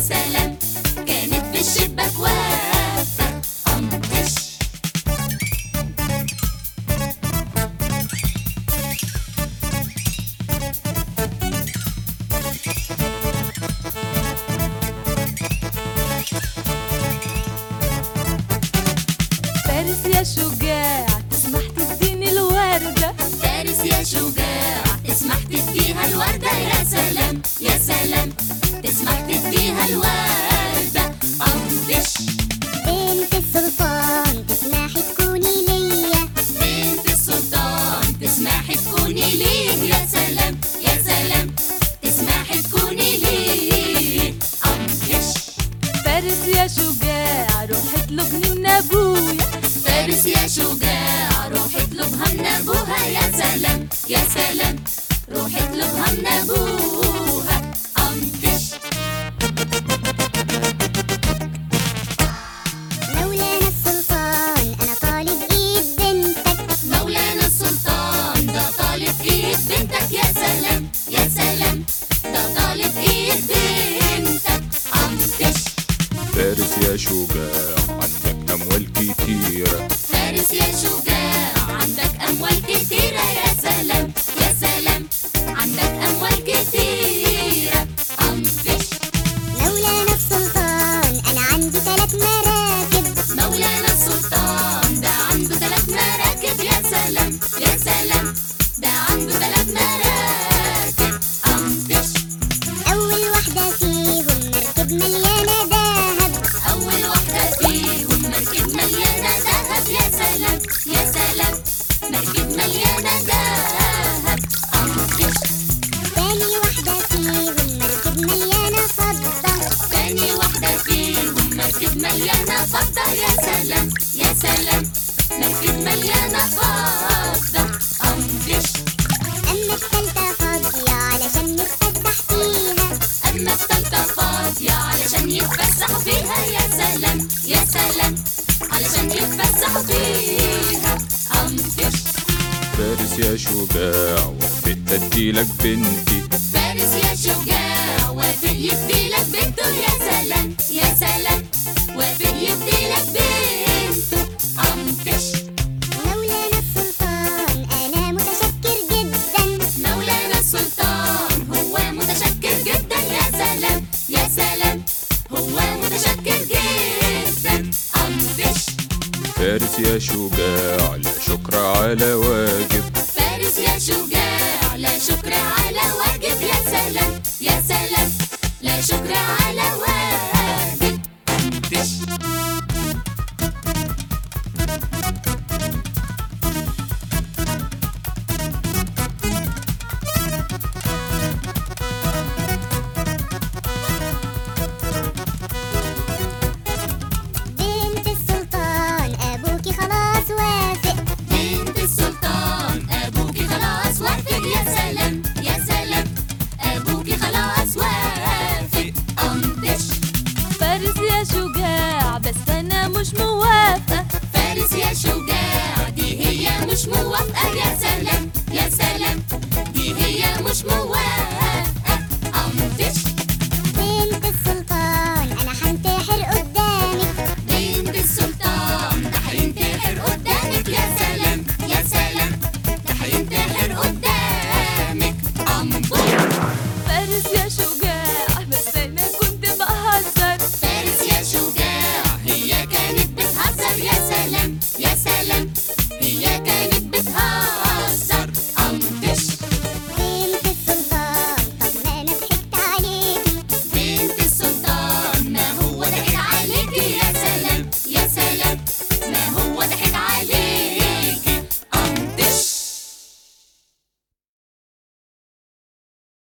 سلام كانت في الشباك واقفة أنطش فارس يا شجاع تسمح تديني الوردة فارس يا شجاع تسمح تديها الوردة يا سلام يا سلام تسمح تديها الوردة أنطش بنت السلطان تسمحي تكوني ليا بنت السلطان تسمحي تكوني ليه يا سلام يا سلام تسمحي تكوني ليه أنطش فارس يا شجاع روح اطلبني من ابويا فارس يا شجاع روح اطلبها من ابوها يا سلام يا سلام روح اطلبها من ابوها انتش مولانا السلطان انا طالب ايد بنتك مولانا السلطان ده طالب ايد بنتك يا سلام يا سلام ده طالب ايد بنتك انتش فارس يا شجاع عندك أموال كتيرة فارس يا شجاع عندك اموال كتيرة يا سلام يا سلام عندك اموال كتيرة انتش مولانا السلطان انا عندي ثلاث مراكب مولانا السلطان ده عنده ثلاث مراكب يا سلام يا سلام ده عنده ثلاث مراكب أنتش اول واحدة فيهم مركب مليانة دهب أول واحدة فيهم مركب مليانة ذهب يا سلام يا سلام مركب مليانة ذهب أنتش تاني واحدة فيهم مركب مليانة فضة تاني واحدة فيهم مركب مليانة فضة يا سلام يا سلام مركب مليانة فضة أنتش اما التالتة فاضية علشان نتفتح فيها أما التالتة فاضية علشان يتفسحوا فيها يا سلام يا سلام علشان يتفسحوا فيها أنتش فارس يا شجاع وافقت أديلك بنتي فارس يا شجاع وافق يديلك بنته يا سلام يا سلام وافق يديلك بنته أنتش مولانا السلطان انا متشكر جدا مولانا السلطان هو متشكر جدا يا سلام يا سلام هو متشكر جدا أنتش فارس يا شجاع لا شكر على واجب فارس يا شجاع لا شكر على واجب يا سلام يا سلام لا شكر على واجب أنتش بنت السلطان ابوكي خلاص وافق بنت السلطان أبوكي خلاص وافق يا سلام يا سلام أبوكي خلاص وافق أنتش فارس يا شجاع بس انا مش موافقة فارس يا شجاع دي هي مش موافقة يا سلام يا سلام دي هي مش موافقة